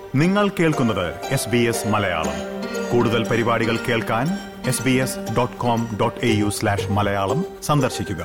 നിങ്ങൾ കേൾക്കുന്നത് S B S Malayalam കൂടുതൽ പരിപാടികൾ കേൾക്കാൻ S B S dot com dot A U slash Malayalam സന്ദർശിക്കുക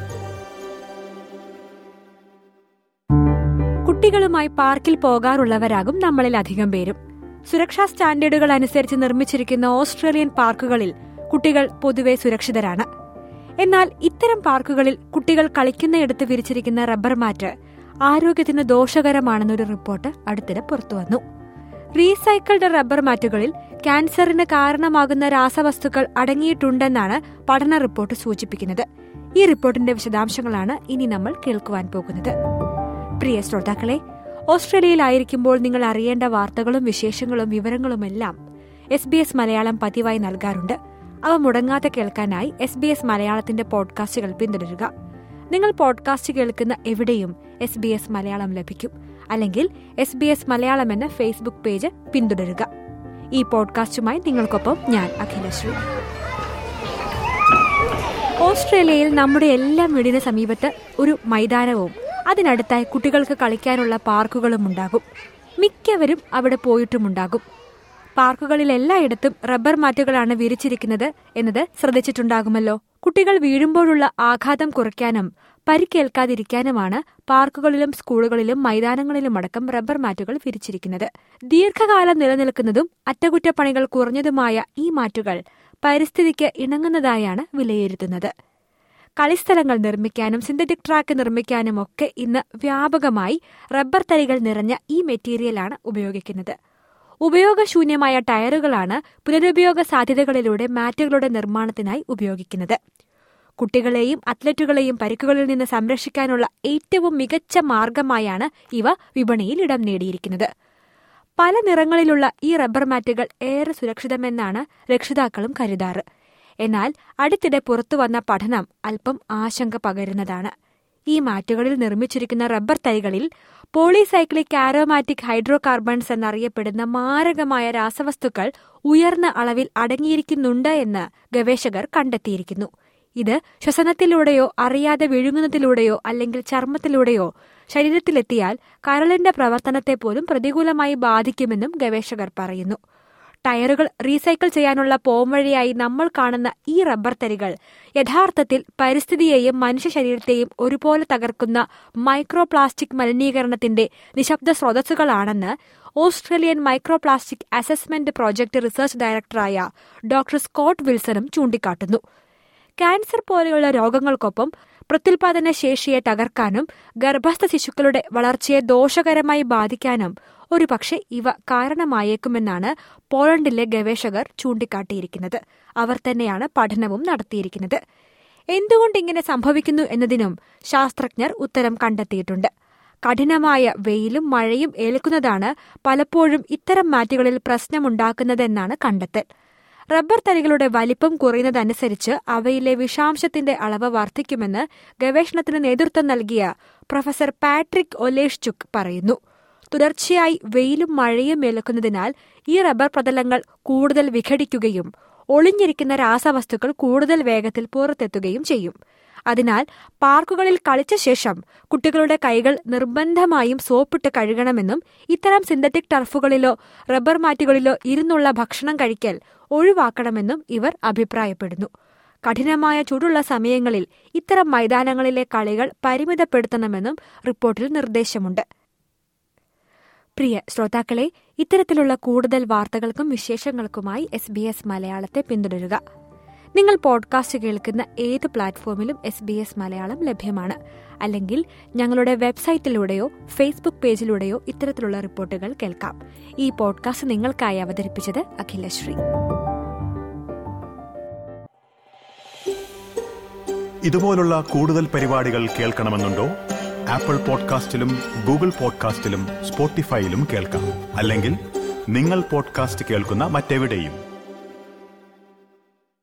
കുട്ടികളുമായി പാർക്കിൽ പോകാറുള്ളവരാകും നമ്മളിൽ അധികം പേരും സുരക്ഷാ സ്റ്റാൻഡേർഡുകൾ അനുസരിച്ച് നിർമ്മിച്ചിരിക്കുന്ന ഓസ്ട്രേലിയൻ പാർക്കുകളിൽ കുട്ടികൾ പൊതുവെ സുരക്ഷിതരാണ് എന്നാൽ ഇത്തരം പാർക്കുകളിൽ കുട്ടികൾ കളിക്കുന്നയിടത്ത് വിരിച്ചിരിക്കുന്ന റബ്ബർ മാറ്റ് ആരോഗ്യത്തിന് ദോഷകരമാണെന്നൊരു റിപ്പോർട്ട് അടുത്തിടെ പുറത്തുവന്നു റീസൈക്കിൾഡ് റബ്ബർ മാറ്റുകളിൽ ക്യാൻസറിന് കാരണമാകുന്ന രാസവസ്തുക്കൾ അടങ്ങിയിട്ടുണ്ടെന്നാണ് പഠന റിപ്പോർട്ട് സൂചിപ്പിക്കുന്നത് ഈ റിപ്പോർട്ടിന്റെ വിശദാംശങ്ങളാണ് ഇനി നമ്മൾ കേൾക്കുവാൻ പോകുന്നത് പ്രിയ ശ്രോതാക്കളെ ഓസ്ട്രേലിയയിലായിരിക്കുമ്പോൾ നിങ്ങൾ അറിയേണ്ട വാർത്തകളും വിശേഷങ്ങളും വിവരങ്ങളുമെല്ലാം എസ് ബി എസ് മലയാളം പതിവായി നൽകാറുണ്ട് അവ മുടങ്ങാതെ കേൾക്കാനായി എസ് ബി എസ് മലയാളത്തിന്റെ പോഡ്കാസ്റ്റുകൾ പിന്തുടരുക നിങ്ങൾ പോഡ്കാസ്റ്റ് കേൾക്കുന്ന എവിടെയും എസ് ബി എസ് മലയാളം ലഭിക്കും അല്ലെങ്കിൽ എസ് ബി എസ് മലയാളം എന്ന ഫേസ്ബുക്ക് പേജ് പിന്തുടരുക ഈ പോഡ്കാസ്റ്റുമായി നിങ്ങൾക്കൊപ്പം ഞാൻ അഖിലശ്രീ ഓസ്ട്രേലിയയിൽ നമ്മുടെ എല്ലാ വീടിന് സമീപത്ത് ഒരു മൈതാനവും അതിനടുത്തായി കുട്ടികൾക്ക് കളിക്കാനുള്ള പാർക്കുകളും ഉണ്ടാകും മിക്കവരും അവിടെ പോയിട്ടുമുണ്ടാകും പാർക്കുകളിൽ എല്ലായിടത്തും റബ്ബർ മാറ്റുകളാണ് വിരിച്ചിരിക്കുന്നത് എന്നത് ശ്രദ്ധിച്ചിട്ടുണ്ടാകുമല്ലോ കുട്ടികൾ വീഴുമ്പോഴുള്ള ആഘാതം കുറയ്ക്കാനും പരിക്കേൽക്കാതിരിക്കാനുമാണ് പാർക്കുകളിലും സ്കൂളുകളിലും മൈതാനങ്ങളിലുമടക്കം റബ്ബർ മാറ്റുകൾ വിരിച്ചിരിക്കുന്നത് ദീർഘകാലം നിലനിൽക്കുന്നതും അറ്റകുറ്റപ്പണികൾ കുറഞ്ഞതുമായ ഈ മാറ്റുകൾ പരിസ്ഥിതിക്ക് ഇണങ്ങുന്നതായാണ് വിലയിരുത്തുന്നത് കളിസ്ഥലങ്ങൾ നിർമ്മിക്കാനും സിന്തറ്റിക് ട്രാക്ക് നിർമ്മിക്കാനും ഒക്കെ ഇന്ന് വ്യാപകമായി റബ്ബർ തരികൾ നിറഞ്ഞ ഈ മെറ്റീരിയലാണ് ഉപയോഗിക്കുന്നത് ഉപയോഗശൂന്യമായ ടയറുകളാണ് പുനരുപയോഗ സാധ്യതകളിലൂടെ മാറ്റുകളുടെ നിർമ്മാണത്തിനായി ഉപയോഗിക്കുന്നത് കുട്ടികളെയും അത്ലറ്റുകളെയും പരിക്കുകളിൽ നിന്ന് സംരക്ഷിക്കാനുള്ള ഏറ്റവും മികച്ച മാർഗമായാണ് ഇവ വിപണിയിൽ ഇടം നേടിയിരിക്കുന്നത് പല നിറങ്ങളിലുള്ള ഈ റബ്ബർ മാറ്റുകൾ ഏറെ സുരക്ഷിതമെന്നാണ് രക്ഷിതാക്കളും കരുതാറ് എന്നാൽ അടുത്തിടെ പുറത്തുവന്ന പഠനം അല്പം ആശങ്ക പകരുന്നതാണ് ഈ മാറ്റുകളിൽ നിർമ്മിച്ചിരിക്കുന്ന റബ്ബർ തൈകളിൽ പോളിസൈക്ലിക് ആരോമാറ്റിക് ഹൈഡ്രോ കാർബൺസ് എന്നറിയപ്പെടുന്ന മാരകമായ രാസവസ്തുക്കൾ ഉയർന്ന അളവിൽ അടങ്ങിയിരിക്കുന്നുണ്ട് എന്ന് ഗവേഷകർ കണ്ടെത്തിയിരിക്കുന്നു ഇത് ശ്വസനത്തിലൂടെയോ അറിയാതെ വിഴുങ്ങുന്നതിലൂടെയോ അല്ലെങ്കിൽ ചർമ്മത്തിലൂടെയോ ശരീരത്തിലെത്തിയാൽ കരളിന്റെ പ്രവർത്തനത്തെ പോലും പ്രതികൂലമായി ബാധിക്കുമെന്നും ഗവേഷകർ പറയുന്നു ടയറുകൾ റീസൈക്കിൾ ചെയ്യാനുള്ള പോംവഴിയായി നമ്മൾ കാണുന്ന ഈ റബ്ബർ തരികൾ യഥാർത്ഥത്തിൽ പരിസ്ഥിതിയെയും മനുഷ്യ ശരീരത്തെയും ഒരുപോലെ തകർക്കുന്ന മൈക്രോപ്ലാസ്റ്റിക് മലിനീകരണത്തിന്റെ നിശബ്ദ സ്രോതസ്സുകളാണെന്ന് Australian microplastic assessment project research ഡയറക്ടറായ ഡോക്ടർ സ്കോട്ട് വിൽസണും ചൂണ്ടിക്കാട്ടുന്നു ക്യാൻസർ പോലെയുള്ള രോഗങ്ങൾക്കൊപ്പം പ്രത്യുൽപാദന ശേഷിയെ തകർക്കാനും ഗർഭസ്ഥ ശിശുക്കളുടെ വളർച്ചയെ ദോഷകരമായി ബാധിക്കാനും ഒരുപക്ഷെ ഇവ കാരണമായേക്കുമെന്നാണ് പോളണ്ടിലെ ഗവേഷകർ ചൂണ്ടിക്കാട്ടിയിരിക്കുന്നത് അവർ തന്നെയാണ് പഠനവും നടത്തിയിരിക്കുന്നത് എന്തുകൊണ്ട് ഇങ്ങനെ സംഭവിക്കുന്നു എന്നതിനും ശാസ്ത്രജ്ഞർ ഉത്തരം കണ്ടെത്തിയിട്ടുണ്ട് കഠിനമായ വെയിലും മഴയും ഏൽക്കുന്നതാണ് പലപ്പോഴും ഇത്തരം മാറ്റുകളിൽ പ്രശ്നമുണ്ടാക്കുന്നതെന്നാണ് കണ്ടെത്തൽ റബ്ബർ തരികളുടെ വലിപ്പം കുറയുന്നതനുസരിച്ച് അവയിലെ വിഷാംശത്തിന്റെ അളവ് വർദ്ധിക്കുമെന്ന് ഗവേഷണത്തിന് നേതൃത്വം നൽകിയ പ്രൊഫസർ പാട്രിക് ഒലേഷ്ചുക് പറയുന്നു തുടർച്ചയായി വെയിലും മഴയും ഏൽക്കുന്നതിനാൽ ഈ റബ്ബർ പ്രതലങ്ങൾ കൂടുതൽ വിഘടിക്കുകയും ഒളിഞ്ഞിരിക്കുന്ന രാസവസ്തുക്കൾ കൂടുതൽ വേഗത്തിൽ പുറത്തെത്തുകയും ചെയ്യും അതിനാൽ പാർക്കുകളിൽ കളിച്ച ശേഷം കുട്ടികളുടെ കൈകൾ നിർബന്ധമായും സോപ്പിട്ട് കഴുകണമെന്നും ഇത്തരം സിന്തറ്റിക് ടർഫുകളിലോ റബ്ബർ മാറ്റുകളിലോ ഇരുന്നുള്ള ഭക്ഷണം കഴിക്കൽ ഒഴിവാക്കണമെന്നും ഇവർ അഭിപ്രായപ്പെടുന്നു കഠിനമായ ചൂടുള്ള സമയങ്ങളിൽ ഇത്തരം മൈതാനങ്ങളിലെ കളികൾ പരിമിതപ്പെടുത്തണമെന്നും റിപ്പോർട്ടിൽ നിർദ്ദേശമുണ്ട് പ്രിയ ശ്രോതാക്കളെ ഇത്തരത്തിലുള്ള കൂടുതൽ വാർത്തകൾക്കും വിശേഷങ്ങൾക്കുമായി എസ് ബി എസ് മലയാളത്തെ പിന്തുടരുക നിങ്ങൾ പോഡ്കാസ്റ്റ് കേൾക്കുന്ന ഏത് പ്ലാറ്റ്ഫോമിലും എസ് ബി എസ് മലയാളം ലഭ്യമാണ് അല്ലെങ്കിൽ ഞങ്ങളുടെ വെബ്സൈറ്റിലൂടെയോ ഫേസ്ബുക്ക് പേജിലൂടെയോ ഇത്തരത്തിലുള്ള റിപ്പോർട്ടുകൾ കേൾക്കാം ഈ പോഡ്കാസ്റ്റ് നിങ്ങൾക്കായി അവതരിപ്പിച്ചത് അഖിലശ്രീ ഇതുപോലുള്ള കൂടുതൽ പരിപാടികൾ കേൾക്കണമെന്നുണ്ടോ ആപ്പിൾ പോഡ്കാസ്റ്റിലും ഗൂഗിൾ പോഡ്കാസ്റ്റിലും സ്പോട്ടിഫൈയിലും കേൾക്കാം അല്ലെങ്കിൽ നിങ്ങൾ പോഡ്കാസ്റ്റ് കേൾക്കുന്ന മറ്റെവിടെയും